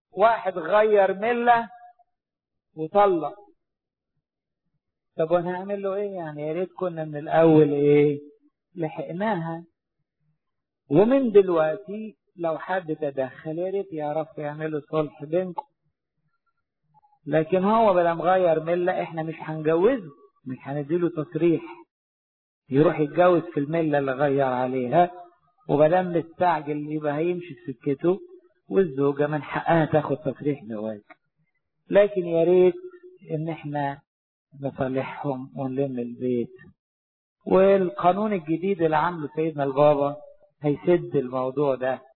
واحد غير ملة وطلق طب وانا هعمل له ايه يعني يا ريت كنا من الاول ايه لحقناها ومن دلوقتي لو حد تدخل يا ريت يعرف يعملوا صلح بينكم لكن هو بدل مغير ملة احنا مش هنجوزه مش هنديله تصريح يروح يتجوز في الملة اللي غير عليها وبدل مستعجل يبقى هيمشي في سكته والزوجة من حقها تاخد تصريح زواج لكن يا ريت ان احنا نصالحهم ونلم البيت والقانون الجديد اللي عامله سيدنا البابا هيسد الموضوع ده